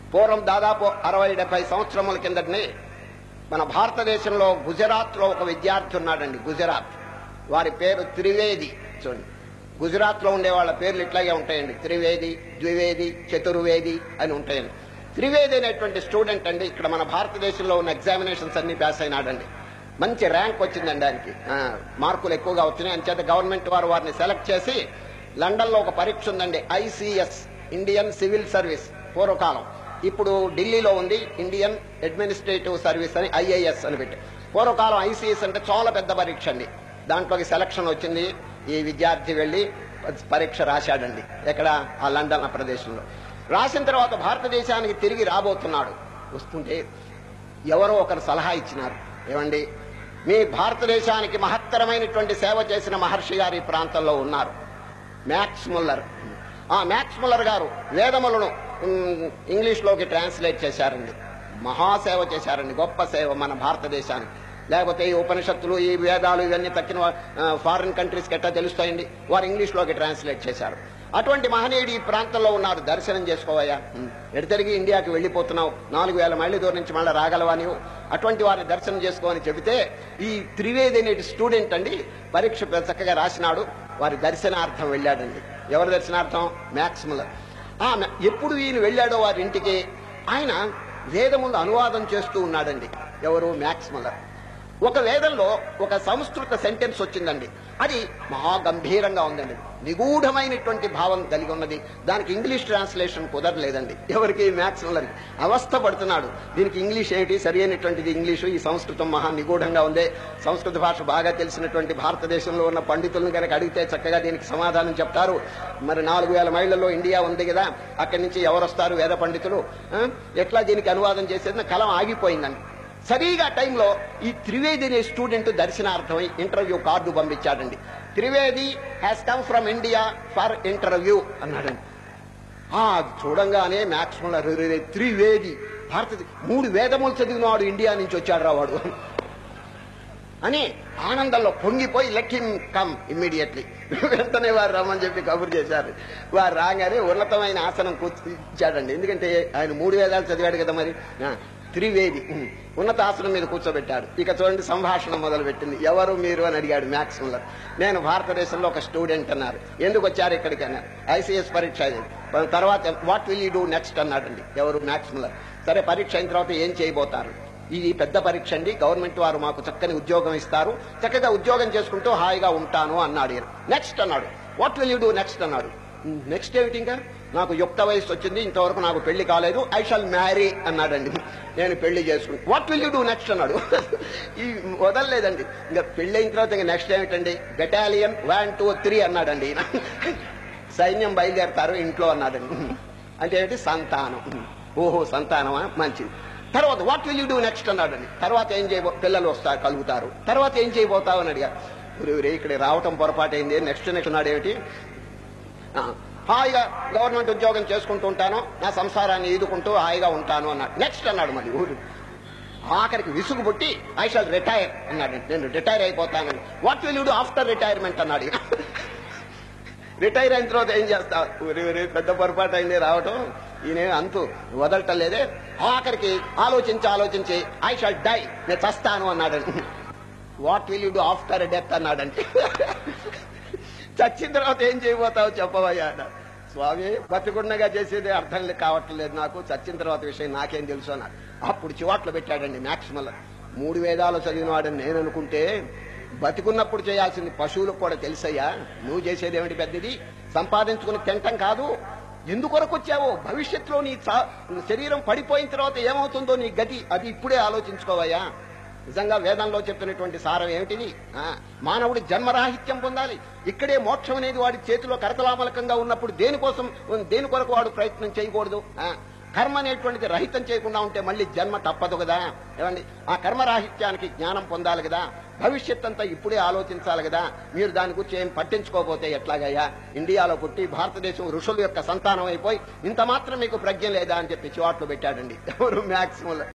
పూర్వం దాదాపు అరవై డెబ్బై సంవత్సరముల కిందటనే మన భారతదేశంలో గుజరాత్ లో ఒక విద్యార్థి ఉన్నాడండి గుజరాత్ వారి పేరు త్రివేది చూడండి గుజరాత్ లో ఉండే వాళ్ళ పేర్లు ఇట్లాగే ఉంటాయండి త్రివేది ద్వివేది చతుర్వేది అని ఉంటాయండి త్రివేది అనేటువంటి స్టూడెంట్ అండి ఇక్కడ మన భారతదేశంలో ఉన్న ఎగ్జామినేషన్స్ అన్ని పాస్ అయినాడండి మంచి ర్యాంక్ వచ్చిందండి ఆయనకి ఆ, మార్కులు ఎక్కువగా వచ్చినాయి అంచేత గవర్నమెంట్ వారు వారిని సెలెక్ట్ చేసి లండన్ లో ఒక పరీక్ష ఉందండి ఐసిఎస్ ఇండియన్ సివిల్ సర్వీస్ పూర్వకాలం ఇప్పుడు ఢిల్లీలో ఉంది ఇండియన్ అడ్మినిస్ట్రేటివ్ సర్వీస్ అని ఐఏఎస్ అని పెట్టి పూర్వకాలం ఐసీఎస్ అంటే చాలా పెద్ద పరీక్ష అండి దాంట్లోకి సెలక్షన్ వచ్చింది ఈ విద్యార్థి వెళ్లి పరీక్ష రాశాడండి ఎక్కడ ఆ లండన్ ఆ ప్రదేశంలో రాసిన తర్వాత భారతదేశానికి తిరిగి రాబోతున్నాడు వస్తుంటే ఎవరో ఒకరు సలహా ఇచ్చినారు ఏమండి మీ భారతదేశానికి మహత్తరమైనటువంటి సేవ చేసిన మహర్షి గారు ఈ ప్రాంతంలో ఉన్నారు మ్యాక్స్ ముల్లర్ ఆ మ్యాక్స్ ముల్లర్ గారు వేదములను ఉమ్, ఇంగ్లీష్లోకి ట్రాన్స్లేట్ చేశారండి మహాసేవ చేశారండి గొప్ప సేవ మన భారతదేశానికి లేకపోతే ఈ ఉపనిషత్తులు ఈ వేదాలు ఇవన్నీ తక్కిన ఫారిన్ కంట్రీస్కి ఎట్టా తెలుస్తాయండి వారు ఇంగ్లీష్లోకి ట్రాన్స్లేట్ చేశారు అటువంటి మహనీయుడు ఈ ప్రాంతంలో ఉన్నారు దర్శనం చేసుకోవయ్యా ఉమ్, ఎటు తిరిగి ఇండియాకి వెళ్ళిపోతున్నావు నాలుగు వేల మైళ్ళ దూరం నుంచి మళ్ళీ రాగలవా నీవు అటువంటి వారిని దర్శనం చేసుకోమని చెబితే ఈ త్రివేది అనే స్టూడెంట్ అండి పరీక్ష చక్కగా రాసినాడు వారి దర్శనార్థం వెళ్ళాడండి ఎవరి దర్శనార్థం మ్యాక్స్ ముల్లర్ ఆ మ్యా- ఎప్పుడు ఈయన వెళ్ళాడో వారి ఇంటికి ఆయన వేదములు అనువాదం చేస్తూ ఉన్నాడండి ఎవరు మ్యాక్స్ ముల్లర్ ఒక వేదంలో ఒక సంస్కృత సెంటెన్స్ వచ్చిందండి అది మహా గంభీరంగా ఉందండి నిగూఢమైనటువంటి భావం కలిగి ఉన్నది దానికి ఇంగ్లీష్ ట్రాన్స్లేషన్ కుదరలేదండి ఎవరికి మ్యాథ్స్ వాళ్ళకి అవస్థ పడుతున్నాడు దీనికి ఇంగ్లీష్ ఏమిటి సరి అయినటువంటిది ఇంగ్లీషు ఈ సంస్కృతం మహా నిగూఢంగా ఉంది సంస్కృత భాష బాగా తెలిసినటువంటి భారతదేశంలో ఉన్న పండితులను కనుక అడిగితే చక్కగా దీనికి సమాధానం చెప్తారు మరి నాలుగు వేల మైళ్ళలో ఇండియా ఉంది కదా అక్కడి నుంచి ఎవరు వస్తారు వేద పండితులు ఆ? ఎట్లా దీనికి అనువాదం చేసేది నా కలం ఆగిపోయిందండి సరిగా టైంలో ఈ త్రివేది అనే స్టూడెంట్ దర్శనార్థమై ఇంటర్వ్యూ కార్డు పంపించాడండి Trivedi has come from India for interview అన్నాడండి ఆ చూడంగానే మ్యాక్స్ త్రివేది భారత మూడు వేదములు చదివినవాడు ఇండియా నుంచి వచ్చాడు రా వాడు అని ఆనందంలో పొంగిపోయి లెట్ హిమ్ కమ్ ఇమ్మీడియట్లీ వెంటనే వారు రమ్మని చెప్పి కబురు చేశారు వారు రాగానే ఉన్నతమైన ఆసనం కూర్చాడండి ఎందుకంటే ఆయన మూడు వేదాలు చదివాడు కదా మరి ఆ, త్రివేది ఉమ్, ఉన్నత ఆసనం మీద కూర్చోబెట్టాడు ఇక చూడండి సంభాషణ మొదలు పెట్టింది ఎవరు మీరు అని అడిగాడు మ్యాథ్స్ ముల్లర్ నేను భారతదేశంలో ఒక స్టూడెంట్ అన్నారు ఎందుకు వచ్చారు ఇక్కడికి అన్నారు ఐసీఎస్ పరీక్ష ఇది తర్వాత what will you do next అన్నాడండి ఎవరు మ్యాథ్స్ ముల్లర్ సరే పరీక్ష అయిన తర్వాత ఏం చేయబోతారు ఇది పెద్ద పరీక్ష అండి గవర్నమెంట్ వారు మాకు చక్కని ఉద్యోగం ఇస్తారు చక్కగా ఉద్యోగం చేసుకుంటూ హాయిగా ఉంటాను అన్నాడు ఈయన. నెక్స్ట్ అన్నాడు what will you do next అన్నాడు నెక్స్ట్ ఏమిటి ఇంకా నాకు యుక్త వయసు వచ్చింది ఇంతవరకు నాకు పెళ్లి కాలేదు ఐ షాల్ మ్యారీ అన్నాడండి నేను పెళ్లి చేసుకుని what will you do next అన్నాడు ఈ వదలలేదండి ఇంకా పెళ్లి అయిన తర్వాత ఇంకా నెక్స్ట్ ఏమిటండి బెటాలియన్ వన్ టూ త్రీ అన్నాడండి ఈయన సైన్యం బయలుదేరతారు ఇంట్లో అన్నాడండి అంటే ఏంటి సంతానం ఓహో సంతానమా మంచిది తర్వాత what will you do next అన్నాడండి తర్వాత ఏం చేయబో పిల్లలు వస్తారు కలుగుతారు తర్వాత ఏం చేయబోతావు అని అడిగా ఊరే ఇక్కడ రావటం పొరపాటు అయింది నెక్స్ట్ నెక్స్ట్ అన్నాడు ఏమిటి ఆ, హాయిగా గవర్నమెంట్ ఉద్యోగం చేసుకుంటూ ఉంటాను నా సంసారాన్ని ఈదుకుంటూ హాయిగా ఉంటాను అన్నాడు నెక్స్ట్ అన్నాడు మళ్ళీ ఊరు ఆఖరికి విసుగు పుట్టి ఐ షాల్ రిటైర్ అన్నాడు నేను రిటైర్ అయిపోతానని what will you do after retirement అన్నాడు ఈయన. రిటైర్ అయిన తర్వాత ఏం చేస్తా ఊరి ఊరి పెద్ద పొరపాటు అయింది రావటం ఈయన అంతు వదలటం లేదే ఆఖరికి ఆలోచించి ఆలోచించి ఐ షాల్ డై నేను చస్తాను అన్నాడండి what will you do after death అన్నాడంటే చచ్చిన తర్వాత ఏం చేయబోతావు చెప్పవయ్యా అన్నాడు. స్వామి బతికుండగా చేసేది అర్థం లే- కావట్లేదు నాకు చచ్చిన తర్వాత విషయం నాకేం తెలుసు అన్నాడు అప్పుడు చివాట్లు పెట్టాడండి మ్యాక్సిమల్ మూడు వేదాలు చదివిన వాడని నేను అనుకుంటే బతికున్నప్పుడు చేయాల్సింది పశువులకు కూడా తెలుసయ్యా నువ్వు చేసేది ఏమిటి పెద్దది సంపాదించుకుని తింటం కాదు ఎందుకొరకు వచ్చావో భవిష్యత్తులో నీ చా- శరీరం పడిపోయిన తర్వాత ఏమవుతుందో నీ గతి అది ఇప్పుడే ఆలోచించుకోవయ్యా నిజంగా వేదంలో చెప్పినటువంటి సారం ఏమిటిది ఆ, మానవుడి జన్మరాహిత్యం పొందాలి ఇక్కడే మోక్షం అనేది వాడి చేతిలో కరతలామలకంగా ఉన్నప్పుడు దేనికోసం దేని కొరకు వాడు ప్రయత్నం చేయకూడదు ఆ, కర్మ అనేటువంటిది రహితం చేయకుండా ఉంటే మళ్ళీ జన్మ తప్పదు కదా ఏమండి ఆ కర్మరాహిత్యానికి జ్ఞానం పొందాలి కదా భవిష్యత్ అంతా ఇప్పుడే ఆలోచించాలి కదా మీరు దాని గురించి ఏం పట్టించుకోకపోతే ఎట్లాగయ్యా ఇండియాలో పుట్టి భారతదేశం ఋషుల యొక్క సంతానం అయిపోయి ఇంత మాత్రం మీకు ప్రజ్ఞ లేదా అని చెప్పి చివాట్లు పెట్టాడండి ఎవరు మ్యాక్సిమం